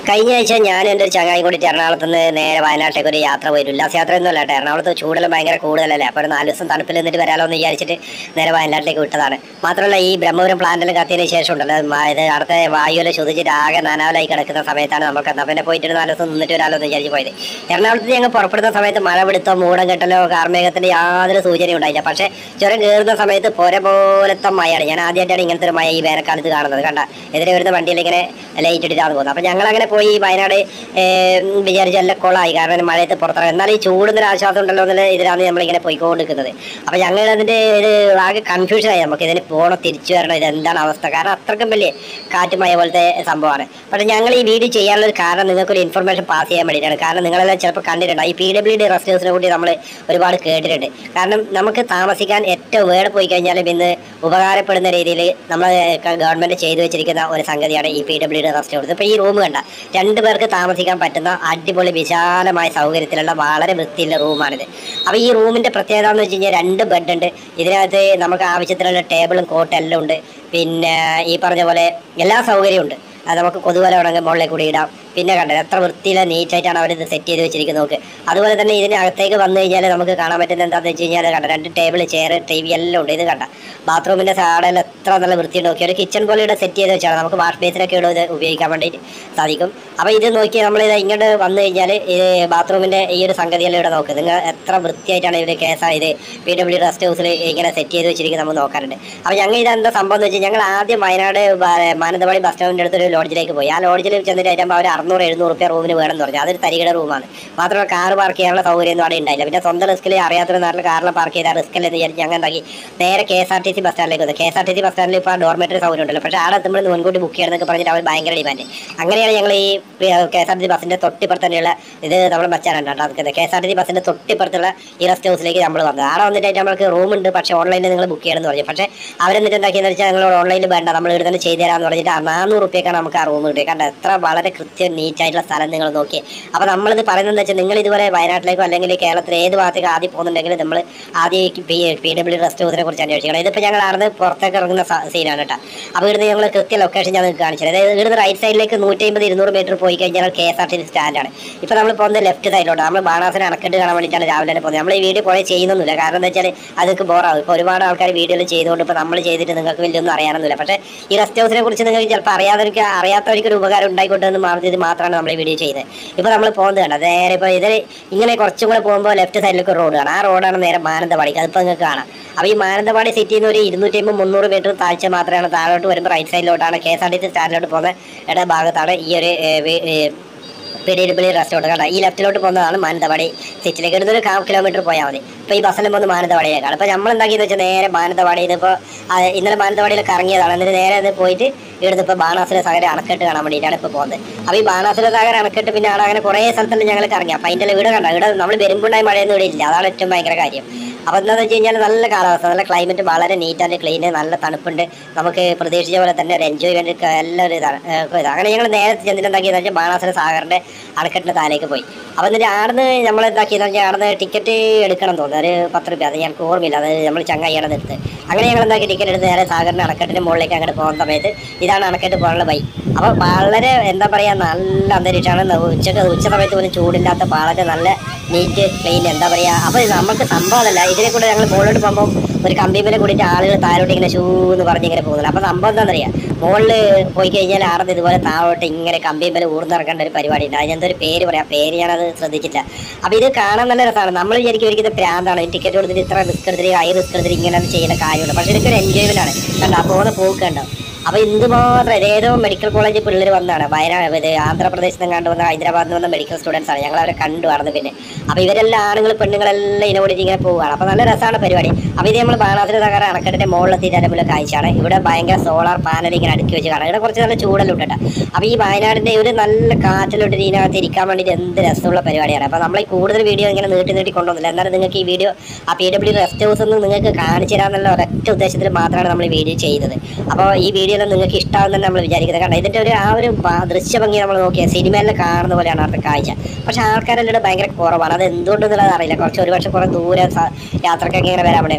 കഴിഞ്ഞ ആഴ്ച ഞാൻ എൻ്റെ ഒരു ചങ്ങായി കൂടി എറണാകുളത്ത് നിന്ന് നേരെ വയനാട്ടിലേക്ക് ഒരു യാത്ര പോയി ഉല്ലാസയാത്ര ഒന്നും അല്ല കേട്ടോ എറണാകുളത്ത് ചൂടെല്ലാം ഭയങ്കര കൂടുതലല്ലേ അപ്പോൾ ഒരു നാല് ദിവസം തണുപ്പിൽ നിന്നിട്ട് വരാലോ എന്ന് വിചാരിച്ചിട്ട് നേരെ വയനാട്ടിലേക്ക് വിട്ടതാണ് മാത്രമല്ല ഈ ബ്രഹ്മപുരം പ്ലാന്റിൽ കത്തിയതിന് ശേഷം ഉണ്ടല്ലോ മ- ഇത് അടുത്ത വായുവിൽ ശ്വസിച്ചിട്ട് ആകെ നാനാവലായി കിടക്കുന്ന സമയത്താണ് നമുക്ക് എന്നാൽ പിന്നെ പോയിട്ട് ഒരു നാല് ദിവസം നിന്നിട്ട് വരാലോ എന്ന് വിചാരിച്ച് പോയത് എറണാകുളത്ത് ഞങ്ങൾ പുറപ്പെടുന്ന സമയത്ത് മഴ പിടുത്തോ മൂടം കെട്ടലോ കാർമേഘത്തിന്റെ യാതൊരു സൂചനയും ഉണ്ടായില്ല പക്ഷേ ചുരം കയറുന്ന സമയത്ത് പുര പോലത്തെ മഴയാണ് ഞാൻ ആദ്യമായിട്ടാണ് ഇങ്ങനത്തെ ഒരു മഴ ഈ വേനൽക്കാലത്ത് കാണുന്നത് കണ്ട എതിരെ വരുന്ന വണ്ടിയിൽ ഇങ്ങനെ ലൈറ്റ് ഇട്ടിട്ടാണ് പോകുന്നത് അപ്പോൾ ഞങ്ങൾ അങ്ങനെ പോയി വയനാട് ഏർ, വിചാരിച്ച എല്ലാം കൊളായി കാരണം മഴയത്ത് പുറത്തിറങ്ങി എന്നാൽ ഈ ചൂടുന്നൊരു ആശ്വാസം ഉണ്ടല്ലോ എന്നുള്ള ഇതിലാണ് നമ്മളിങ്ങനെ പോയിക്കൊണ്ടിരിക്കുന്നത് അപ്പോൾ ഞങ്ങൾ അതിൻ്റെ ഇത് ആകെ കൺഫ്യൂഷനായി നമുക്ക് ഇതിന് പോകണോ തിരിച്ചു വരണോ ഇത് എന്താണ് അവസ്ഥ കാരണം അത്രക്കും വലിയ കാറ്റ് മഴ പോലത്തെ സംഭവമാണ് പക്ഷേ ഞങ്ങൾ ഈ വീഡിയോ ചെയ്യാനുള്ള ഒരു കാരണം നിങ്ങൾക്കൊരു ഇൻഫർമേഷൻ പാസ് ചെയ്യാൻ വേണ്ടിയിട്ടാണ് കാരണം നിങ്ങളെല്ലാം ചിലപ്പോൾ കണ്ടിട്ടുണ്ട് ഈ പി ഡബ്ല്യു ഡി റെസ്റ്റ് ഹൗസിനെ കൂടി നമ്മൾ ഒരുപാട് കേട്ടിട്ടുണ്ട് കാരണം നമുക്ക് താമസിക്കാൻ ഏറ്റവും വേറെ പോയി കഴിഞ്ഞാലും ഇന്ന് ഉപകാരപ്പെടുന്ന രീതിയിൽ നമ്മൾ ഗവൺമെൻറ് ചെയ്തു വെച്ചിരിക്കുന്ന ഒരു സംഗതിയാണ് ഈ P W D rest house ഇപ്പോൾ ഈ റൂം കണ്ട രണ്ട് പേർക്ക് താമസിക്കാൻ പറ്റുന്ന അടിപൊളി വിശാലമായ സൗകര്യത്തിലുള്ള വളരെ വൃത്തിയുള്ള റൂമാണിത് അപ്പോൾ ഈ റൂമിൻ്റെ പ്രത്യേകത എന്ന് വെച്ച് കഴിഞ്ഞാൽ രണ്ട് ബെഡ് ഉണ്ട് ഇതിനകത്ത് നമുക്ക് ആവശ്യത്തിനുള്ള ടേബിളും കോട്ടും എല്ലാം ഉണ്ട് പിന്നെ ഈ പറഞ്ഞ പോലെ എല്ലാ സൗകര്യവും ഉണ്ട് അത് നമുക്ക് കൊതുവല വേണമെങ്കിൽ മുകളിലേക്ക് കൂടി ഇടാം പിന്നെ കണ്ടത് എത്ര വൃത്തിയിലെ നീറ്റായിട്ടാണ് അവരിത് സെറ്റ് ചെയ്ത് വെച്ചിരിക്കുന്നത് നോക്ക് അതുപോലെ തന്നെ ഇതിനകത്തേക്ക് വന്നു കഴിഞ്ഞാൽ നമുക്ക് കാണാൻ പറ്റുന്നത് എന്താണെന്ന് വെച്ച് കഴിഞ്ഞാൽ കണ്ട രണ്ട് ടേബിൾ ചെയർ ടി വി എല്ലാം ഉണ്ട് ഇത് കണ്ട ബാത്റൂമിൻ്റെ സാടെല്ലാം എത്ര നല്ല വൃത്തി നോക്കി ഒരു കിച്ചൺ പോലെ ഇവിടെ സെറ്റ് ചെയ്ത് വെച്ചാണ് നമുക്ക് വാഷ് ബേസിനൊക്കെ ഇവിടെ ഇത് ഉപയോഗിക്കാൻ വേണ്ടിയിട്ട് സാധിക്കും അപ്പോൾ ഇത് നോക്കി നമ്മൾ ഇത് ഇങ്ങോട്ട് വന്നു കഴിഞ്ഞാൽ ഇത് ബാത്റൂമിൻ്റെ ഈ ഒരു സംഗതിയെല്ലാം ഇവിടെ നോക്ക് നിങ്ങൾ എത്ര വൃത്തിയായിട്ടാണ് ഇവർ കേസായത് പി ഡബ്ല്യു റെസ്റ്റ് ഹൗസിൽ ഇങ്ങനെ സെറ്റ് ചെയ്ത് വെച്ചിരിക്കുന്നത് നമ്മൾ നോക്കാറുണ്ട് അപ്പോൾ ഞങ്ങൾ ഇതെന്താ സംഭവം എന്ന് വെച്ചാൽ ഞങ്ങൾ ആദ്യം വയനാട് ബ- മാനന്തവാടി ബസ് സ്റ്റാൻഡിൻ്റെ അടുത്തൊരു ലോഡ്ജിലേക്ക് പോയി ആ ലോഡ്ജിൽ ചെന്നിട്ട് കഴിയുമ്പോൾ അവർ അറുന്നൂറ് എഴുന്നൂറ് റുപ്യ റൂമിന് വേണമെന്ന് പറഞ്ഞു അതൊരു തരികട റൂമാണ് മാത്രമല്ല കാർ പാർക്ക് ചെയ്യാനുള്ള സൗകര്യം ഒന്നും അവിടെ ഉണ്ടായില്ല പിന്നെ സ്വന്തം റിസ്കിൽ അറിയാത്തൊരു നാട്ടിൽ കാറിൽ പാർക്ക് ചെയ്താൽ റിസ്ക് എന്ന് വിചാരിച്ച് ഞങ്ങൾ എന്താക്കി നേരെ K S R T C bus സ്റ്റാൻഡിലേക്ക് വന്നു K S R T C bus സ്റ്റാൻഡിൽ ഇപ്പോൾ ഡോർമെറ്ററി സൗകര്യം ഉണ്ടല്ലോ പക്ഷേ അവിടെ എത്തുമ്പോൾ മുൻകൂട്ടി ബുക്ക് ചെയ്യണമെന്നൊക്കെ പറഞ്ഞിട്ട് അവർ ഭയങ്കര ഡിമാൻഡ് അങ്ങനെയാണ് ഞങ്ങൾ ഈ K S R T C ബസ്സിൻ്റെ തൊട്ടിപ്പുറത്ത് തന്നെയുള്ള ഇത് നമ്മൾ മച്ചാനാണ് കേട്ടോ K S R T C ബസ്സിൻ്റെ തൊട്ടിപ്പുറത്തുള്ള ഈ റെസ്റ്റ് ഹൗസിലേക്ക് നമ്മൾ വന്നത് അവിടെ വന്നിട്ട് നമുക്ക് റൂം ഉണ്ട് പക്ഷേ ഓൺലൈനിൽ നിങ്ങൾ ബുക്ക് ചെയ്യണമെന്ന് പറഞ്ഞു പക്ഷേ അവരെന്നിട്ട് എന്താക്കിയെന്ന് വെച്ചാൽ ഞങ്ങൾ ഓൺലൈനിൽ വേണ്ട നമ്മൾ ഇവിടെ തന്നെ ചെയ്തു തരാമെന്ന് പറഞ്ഞിട്ട് ആ നാനൂറ് റുപ്യക്കാണ് നമുക്ക് ആ റൂം കിട്ടിയത് കണ്ട എത്ര വളരെ കൃത്യം നീറ്റായിട്ടുള്ള സ്ഥലം നിങ്ങൾ നോക്കി അപ്പോൾ നമ്മളിത് പറയുന്നത് വെച്ചാൽ നിങ്ങൾ ഇതുവരെ വയനാട്ടിലേക്കോ അല്ലെങ്കിൽ കേരളത്തിൽ ഏത് ഭാഗത്തേക്ക് ആദ്യം പോകുന്നുണ്ടെങ്കിൽ നമ്മൾ ആദ്യം ഈ പി പി ഡബ്ല്യു റെസ്റ്റ് ഹൗസിനെ കുറിച്ച് അന്വേഷിക്കണം ഇതിപ്പോൾ ഞങ്ങൾ അവിടെ പുറത്തേക്ക് ഇറങ്ങുന്ന സ- സീനാണ് കേട്ടോ അപ്പോൾ ഇവിടുന്ന് ഞങ്ങൾ കൃത്യ ലൊക്കേഷൻ ഞാൻ നിങ്ങൾക്ക് കാണിച്ചത് അതായത് ഇവിടുന്ന് റൈറ്റ് സൈഡിലേക്ക് നൂറ്റി അമ്പത് ഇരുന്നൂറ് മീറ്റർ പോയി കഴിഞ്ഞാൽ K S R T C സ്റ്റാൻഡാണ് ഇപ്പോൾ നമ്മൾ പോകുന്നത് ലെഫ്റ്റ് സൈഡിലോട്ട് നമ്മൾ ബാണാസിനെ അണക്കെട്ട് കാണാൻ വേണ്ടിയിട്ടാണ് രാവിലെ തന്നെ പോകുന്നത് നമ്മൾ ഈ വീഡിയോ കുറേ ചെയ്യുന്നൊന്നുമില്ല കാരണം എന്താ വെച്ചാൽ അതൊക്കെ ബോറാകും ഇപ്പോൾ ഒരുപാട് ആൾക്കാർ വീഡിയോയിൽ ചെയ്തുകൊണ്ട് ഇപ്പോൾ നമ്മൾ ചെയ്തിട്ട് നിങ്ങൾക്ക് വലിയൊന്നും അറിയാനൊന്നുമില്ല പക്ഷേ ഈ റെസ്റ്റ് ഹൗസിനെ കുറിച്ച് നിങ്ങൾക്ക് ചിലപ്പോൾ അറിയാത്തവർക്ക് അറിയാത്തവർക്ക് ഒരു ഉപകാരം ഉണ്ടായിക്കോട്ടെ എന്ന് മാറി ഇത് മാത്രമാണ് നമ്മൾ ഈ വീഡിയോ ചെയ്യുന്നത് ഇപ്പോൾ നമ്മൾ പോകുന്നത് കണ്ടത് നേരെ ഇപ്പോൾ ഇതിൽ ഇങ്ങനെ കുറച്ചും കൂടെ പോകുമ്പോൾ ലെഫ്റ്റ് സൈഡിലേക്ക് റോഡ് കാണാം ആ റോഡാണ് നേരെ മാനന്തവാടിക്ക് അതിപ്പോൾ നിങ്ങൾക്ക് കാണാം അപ്പോൾ ഈ മാനന്തവാടി സിറ്റിയിൽ നിന്ന് ഒരു ഇരുന്നൂറ്റി അമ്പത് മുന്നൂറ് മീറ്റർ താഴ്ച മാത്രമാണ് താഴോട്ട് വരുമ്പോൾ റൈറ്റ് സൈഡിലോട്ടാണ് K S R T C സ്റ്റാൻഡിലോട്ട് പോകുന്ന ഇട ഭാഗത്താണ് ഈ ഒരു ഏ, വേ- ഏ, പെരിയഡബിളി റെസ്റ്റോറൻറ്റ് കണ്ട ഈ ലെഫ്റ്റിലോട്ട് പോകുന്നതാണ് മാനന്തവാടി സിറ്റിലേക്ക് ഇവിടുന്ന് ഒരു കാ കിലോമീറ്റർ പോയാൽ മതി ഇപ്പോൾ ഈ ബസ്സിൽ പോകുന്നത് മാനന്തവാടിയിലേക്കാണ് അപ്പോൾ നമ്മൾ എന്താക്കിയെന്ന് വെച്ചാൽ നേരെ മാനന്തവാടിയിൽ ഇപ്പോൾ ഇന്നലെ മാനന്തവാടിയിലേക്ക് ഇറങ്ങിയതാണ് എന്നിട്ട് നേരെ അത് പോയിട്ട് ഇവിടുന്ന് ഇപ്പോൾ ബാണാസുര സാഗര അണക്കെട്ട് കാണാൻ വേണ്ടിയിട്ടാണ് ഇപ്പോൾ പോകുന്നത് അപ്പോൾ ഈ ബാണാസുര സാഗര അണക്കെട്ട് പിന്നെ അവിടെ അങ്ങനെ കുറേ സ്ഥലത്തുണ്ട് ഞങ്ങൾ ഇറങ്ങി അപ്പോൾ അതിൻ്റെ ഇവിടെ കണ്ട ഇവിടെ നമ്മൾ വരുമ്പോണ്ടായ മഴയൊന്നും ഇവിടെ ഇല്ല അതാണ് ഏറ്റവും ഭയങ്കര കാര്യം അപ്പോൾ എന്താണെന്ന് വെച്ച് കഴിഞ്ഞാൽ നല്ല കാലാവസ്ഥ നല്ല ക്ലൈമറ്റ് വളരെ നീറ്റ് ആൻഡ് ക്ലീൻ നല്ല തണുപ്പുണ്ട് നമുക്ക് പ്രതീക്ഷിച്ച പോലെ തന്നെ ഒരു എൻജോയ്മെന്റ് എല്ലാം ഒരു ഇതാണ് ഏഹ് ഇതാണ്. അങ്ങനെ ഞങ്ങൾ നേരത്തെ ചെന്നിട്ട് എന്താക്കിയെന്ന് വെച്ചാൽ ബാണാസുര സാഗറിന്റെ അണക്കെട്ടിന്റെ താഴേക്ക് പോയി അപ്പോൾ എന്നിട്ട് ആടുന്ന് നമ്മൾ എന്താക്കിയെന്ന് വെച്ചാൽ ആടുന്ന് ടിക്കറ്റ് എടുക്കണം എന്ന് തോന്നുന്നു ഒരു പത്ത് രൂപ അത് ഞങ്ങൾക്ക് ഓർമ്മയില്ല അത് നമ്മൾ ചങ്ങായിയാണ് എടുത്ത് അങ്ങനെ ഞങ്ങൾ എന്താക്കി ടിക്കറ്റ് എടുത്ത് നേരെ സാഗറിന്റെ അണക്കെട്ടിന്റെ മുകളിലേക്ക് അങ്ങോട്ട് പോകുന്ന സമയത്ത് ഇതാണ് അണക്കെട്ട് പോകാനുള്ള വഴി അപ്പോൾ വളരെ എന്താ പറയുക നല്ല അന്തരീക്ഷമാണ് ഉച്ചക്ക് ഉച്ച സമയത്ത് പോലും ചൂടില്ലാത്ത വളരെ നല്ല നീറ്റ് ക്ലീൻ എന്താ പറയുക അപ്പോൾ ഇത് നമുക്ക് സംഭവമല്ല ഇതിനെ കൂടെ ഞങ്ങൾ മുകളിലോട്ട് പോകുമ്പോൾ ഒരു കമ്പിമേലെ കൂടിയിട്ട് ആളുകൾ താഴോട്ട് ഇങ്ങനെ ഷൂ എന്ന് പറഞ്ഞ് ഇങ്ങനെ പോകുന്നില്ല അപ്പോൾ സംഭവം എന്താണെന്നറിയാം മുകളിൽ പോയി കഴിഞ്ഞാൽ ആടുന്ന് ഇതുപോലെ താഴോട്ട് ഇങ്ങനെ കമ്പിമേലെ ഊർന്നിറക്കേണ്ട ഒരു പരിപാടി ഉണ്ട് അതിനെന്തൊരു പേര് പറയാം പേര് ഞാനത് ശ്രദ്ധിച്ചില്ല അപ്പോൾ ഇത് കാണാൻ നല്ല രസമാണ് നമ്മൾ വിചാരിക്കും ഒരിക്കലും പ്രാന്താണ് ടിക്കറ്റ് കൊടുത്തിട്ട് ഇത്ര റിസ്ക് എടുത്തിട്ട് ഹൈ റിസ്ക് എടുത്തിട്ട് ഇങ്ങനെ ചെയ്യുന്ന കാര്യമുണ്ട് പക്ഷേ ഇതൊക്കെ ഒരു എൻജോയ്മെന്റ് ആണ് കണ്ടോ ആ പോകുന്ന പോക്ക് കണ്ടോ അപ്പൊ എന്തുമാത്രം ഏതോ മെഡിക്കൽ കോളേജിൽ പിള്ളേർ വന്നതാണ് വയനാട് ഇത് ആന്ധ്രാപ്രദേശിൽ നിന്ന് കണ്ടു വന്ന ഹൈദരാബാദിൽ നിന്ന് വന്ന മെഡിക്കൽ സ്റ്റുഡൻസ് ആണ് ഞങ്ങൾ അവരെ കണ്ടു നടന്നു പിന്നെ അപ്പൊ ഇവരെല്ലാം ആണുങ്ങൾ പെണ്ണുങ്ങളെല്ലാം ഇതിനോട് ഇങ്ങനെ പോവുകയാണ് അപ്പൊ നല്ല രസമാണ് പരിപാടി അപ്പൊ ഇത് നമ്മൾ ബാണാസുര സാഗർ അണക്കെട്ടിന്റെ മുകളിലെത്തിയിട്ട് അതേപോലെ കാഴ്ചയാണ് ഇവിടെ ഭയങ്കര സോളാർ പാനൽ ഇങ്ങനെ അടുക്കി വെച്ച് കാണാം ഇവിടെ കുറച്ച് നല്ല ചൂടെല്ലാം ഉണ്ട് കേട്ടോ അപ്പൊ ഈ വയനാടിന്റെ ഒരു നല്ല കാറ്റിലോട്ട് ഇതിനകത്ത് ഇരിക്കാൻ വേണ്ടിയിട്ട് എന്ത് രസമുള്ള പരിപാടിയാണ് അപ്പൊ നമ്മൾ ഈ കൂടുതൽ വീഡിയോ ഇങ്ങനെ നീട്ടി നീട്ടി കൊണ്ടുവന്നില്ല എന്നാലും നിങ്ങൾക്ക് ഈ വീഡിയോ ആ പി ഡബ്ല്യു റെസ്റ്റ് ഹൗസ് ഒന്ന് നിങ്ങൾക്ക് കാണിച്ചു തരാന്നുള്ള ഒരൊറ്റ ഉദ്ദേശത്തിൽ മാത്രമാണ് നമ്മൾ ഈ വീഡിയോ ചെയ്തത് അപ്പോൾ ഈ വീഡിയോ നിങ്ങൾക്ക് ഇഷ്ടമാണെന്ന് നമ്മൾ വിചാരിക്കുന്നത് കാരണം ഇതിന്റെ ഒരു ആ ഒരു ഭ- ദൃശ്യഭംഗി നമ്മൾ നോക്കിയാൽ സിനിമയിൽ കാണുന്ന പോലെയാണ് അവിടുത്തെ കാഴ്ച പക്ഷെ ആൾക്കാരെല്ലാം ഇവിടെ ഭയങ്കര കുറവാണ് അത് എന്തുകൊണ്ടെന്നുള്ളത് അറിയില്ല കുറച്ച് ഒരുപക്ഷെ കുറെ ദൂരെ സ- യാത്രക്കൊക്കെ ഇങ്ങനെ വരാൻ വേണ്ടി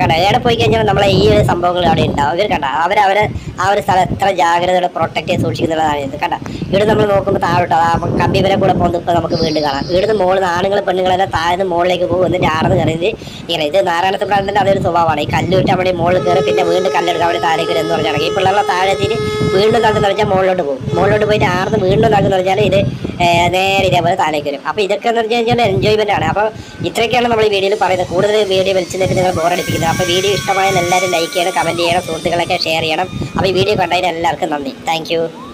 കണ്ട എവിടെ പോയി കഴിഞ്ഞാൽ നമ്മളെ ഈ ഒരു സംഭവങ്ങൾ അവിടെ ഉണ്ടാവും ഇവർ കണ്ട അവർ അവരെ ആ ഒരു സ്ഥലം എത്ര ജാഗ്രതയോടെ പ്രൊട്ടക്ട് ചെയ്ത് സൂക്ഷിക്കുന്നതാണ് ഇത് കണ്ട ഇവിടെ നമ്മൾ നോക്കുമ്പോൾ താഴോട്ടോ ആ കമ്പി വരെ കൂടെ പോകുന്നത് ഇപ്പോൾ നമുക്ക് വീണ്ടും കാണാം ഇവിടുന്ന് മുകളിൽ ആണുങ്ങൾ പെണ്ണുങ്ങളെല്ലാം താഴ്ന്ന് മുകളിലേക്ക് പോകും എന്നിട്ട് ആർന്ന് കയറിയത് ഇങ്ങനെ ഇത് നാരായണത്ത് പ്രാന്തന്റെ അതൊരു സ്വഭാവമാണ് ഈ കല്ലുവിട്ട് അവിടെ മുകളിൽ കയറി പിന്നെ വീണ്ടും കല്ലെടുക്കുക അവിടെ താഴേക്ക് വരും എന്ന് പറഞ്ഞാൽ ഈ പിള്ളേരുടെ താഴെ എത്തിയിട്ട് വീണ്ടും താഴ്ന്നു പറഞ്ഞാൽ മുകളിലോട്ട് പോകും മുകളിലോട്ട് പോയിട്ട് ആർന്ന് വീണ്ടും താഴ്ന്നു പറഞ്ഞാൽ ഇത് ഏർ, നേരെ ഇതേപോലെ താഴേക്ക് വരും അപ്പോൾ ഇതൊക്കെ എന്ന് പറഞ്ഞു കഴിഞ്ഞാൽ എൻജോയ്മെന്റ് ആണ് അപ്പോൾ ഇത്രയൊക്കെയാണ് നമ്മൾ ഈ വീഡിയോയിൽ പറയുന്നത് കൂടുതൽ വീഡിയോ വലിച്ചു നിന്നിട്ട് നിങ്ങൾ ബോറടിപ്പിക്കുന്നത് അപ്പോൾ വീഡിയോ ഇഷ്ടമായാൽ എല്ലാവരും ലൈക്ക് ചെയ്യണം കമന്റ് ചെയ്യണം സുഹൃത്തുക്കളൊക്കെ ഷെയർ ചെയ്യണം അപ്പോൾ ഈ വീഡിയോ കണ്ടതിന് എല്ലാവർക്കും നന്ദി താങ്ക്